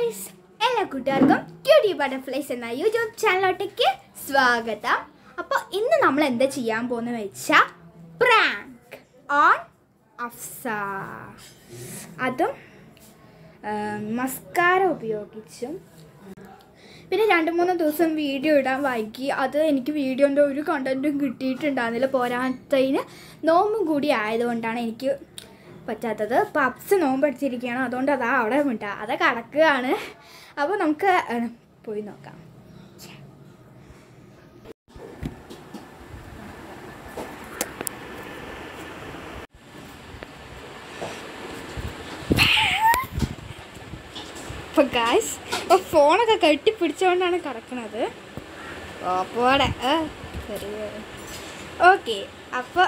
Guys എല്ലാ കൂട്ടുകാർക്കും cutie butterflies എന്ന യൂട്യൂബ് ചാനലോട്ടേക്ക് സ്വാഗതം അപ്പോൾ ഇന്ന് നമ്മൾ എന്താ ചെയ്യാൻ പോകുന്നത് വെച്ചാൽ പ്രാങ്ക് ഓൺ അഫ്സ അതും മസ്കാര ഉപയോഗിച്ചും പിന്നെ രണ്ട് മൂന്ന് ദിവസം വീഡിയോ ഇടാൻ വൈകി അത് എനിക്ക് വീഡിയോൻ്റെ ഒരു കണ്ടൻറ്റും കിട്ടിയിട്ടുണ്ടായിരുന്നില്ല പോരാത്തതിന് നോമ്പും കൂടി ആയതുകൊണ്ടാണ് എനിക്ക് പറ്റാത്തത് പപ്സ് നോമ്പ് അടിച്ചിരിക്കുകയാണ് അതുകൊണ്ട് അതാ അവിടെ വിട്ട അത് കടക്കുകയാണ് അപ്പോൾ നമുക്ക് ഏഹ്, പോയി നോക്കാം അപ്പോൾ ഗായ്സ് അപ്പോൾ ഫോണൊക്കെ കെട്ടിപ്പിടിച്ചുകൊണ്ടാണ് കിടക്കുന്നത് പോടെ ഓക്കെ അപ്പോൾ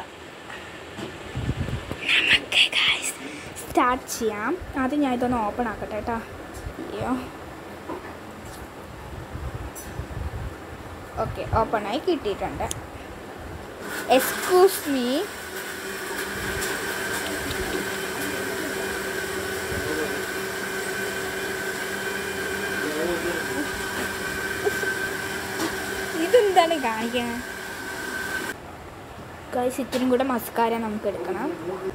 നമുക്ക് ഗായ്സ് സ്റ്റാർട്ട് ചെയ്യാം ആദ്യം ഞാൻ ഇതൊന്ന് ഓപ്പൺ ആക്കട്ടെ കേട്ടോ അയ്യോ ഓക്കെ ഓപ്പണായി കിട്ടിയിട്ടുണ്ട് എക്സ്ക്യൂസ് മീ ഇതെന്താണ് കാണിക്കുന്നത് ഗൈസ് ഇത്തിരി കൂടെ മസ്കാര നമുക്ക് എടുക്കണം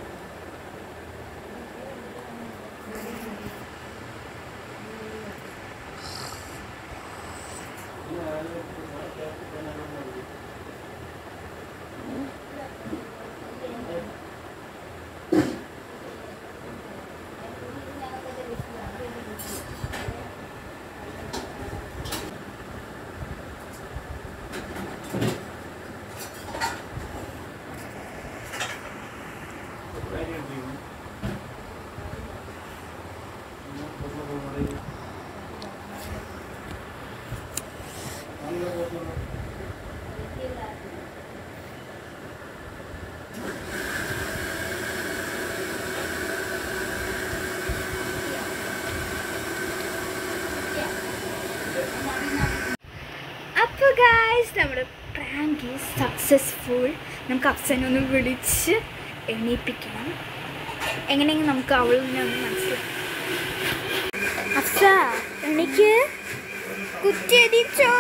അപ്പോൾ ഗായ്സ് നമ്മുടെ പ്രാങ്ക് ഈസ് സക്സസ്ഫുൾ നമുക്ക് അഫ്സനെ ഒന്ന് വിളിച്ച് എണീപ്പിക്കണം എങ്ങനെയെങ്കിലും നമുക്ക് അവളിനെ ഒന്ന് മനസ്സിലാക്കാം അഫ്സ എനിക്ക് കുറ്റിയടിച്ചോ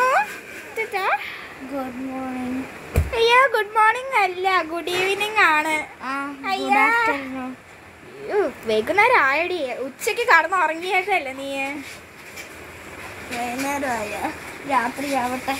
ഗുഡ് മോർണിംഗ് അയ്യോ ഗുഡ് മോർണിംഗ് അല്ല ഗുഡ് ഈവനിങ് ആണ് അയ്യാ. അയ്യോ, വൈകുന്നേരം ആയടി ഉച്ചയ്ക്ക് കടന്ന് ഉറങ്ങിയേക്കല്ലേ നീ വൈകുന്നേരമായ രാത്രിയാവട്ടെ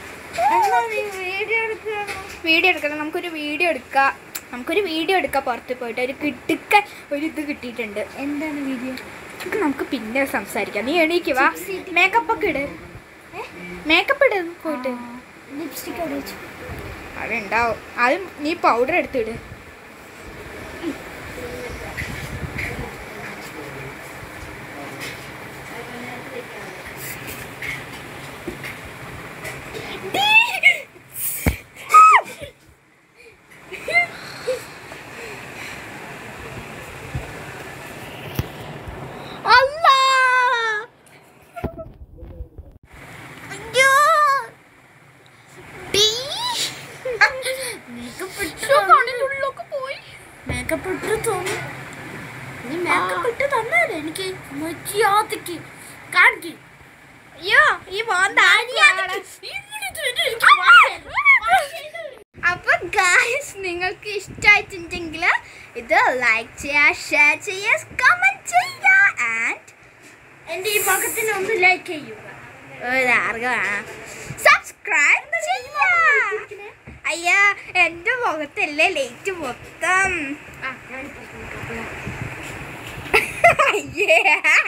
വീഡിയോ എടുക്കണം നമുക്കൊരു വീഡിയോ എടുക്കാം നമുക്കൊരു വീഡിയോ എടുക്കാം പുറത്ത് പോയിട്ട് ഒരു കിട്ടുക്ക ഒരു ഇത് കിട്ടിയിട്ടുണ്ട് എന്താണ് വീഡിയോ നമുക്ക് നമുക്ക് പിന്നെ സംസാരിക്കാം നീ എണീക്ക് വാ മേക്കപ്പ് ഒക്കെ ഇട് മേക്കപ്പ് ഇട് പോയിട്ട് ലിപ്സ്റ്റിക് അടിച്ചു അവിടെ ഉണ്ടാവും ആദ്യം നീ പൗഡർ എടുത്തിട് അല്ലാ അയ്യോ ഡീ മേക്കപ്പ് കണ്ണിനുള്ളിലൊക്കെ പോയി മേക്കപ്പ് ഇട്ട് തോന്നി നീ മേക്കപ്പ് ഇട്ട് തന്നാലേ എനിക്ക് മര്യാദക്ക് കാണിക്ക് അയ്യോ ഈ മോന്ത അപ്പൊ ഗായ്സ് നിങ്ങൾക്ക് ഇഷ്ടമായിട്ടുണ്ടെങ്കിൽ ഇത് ലൈക്ക് ചെയ്യുക ഷെയർ ചെയ്യുക കമന്റ് ചെയ്യുക ആൻഡ് എന്റെ ഈ പക്കത്തിന് ഒന്ന് ലൈക്ക് ചെയ്യുക സബ്സ്ക്രൈബ് ചെയ്യുക അയ്യാ എൻ്റെ മുഖത്തല്ലേ ലേറ്റ് മൊത്തം ആ ഞാനിപ്പോ അയ്യേ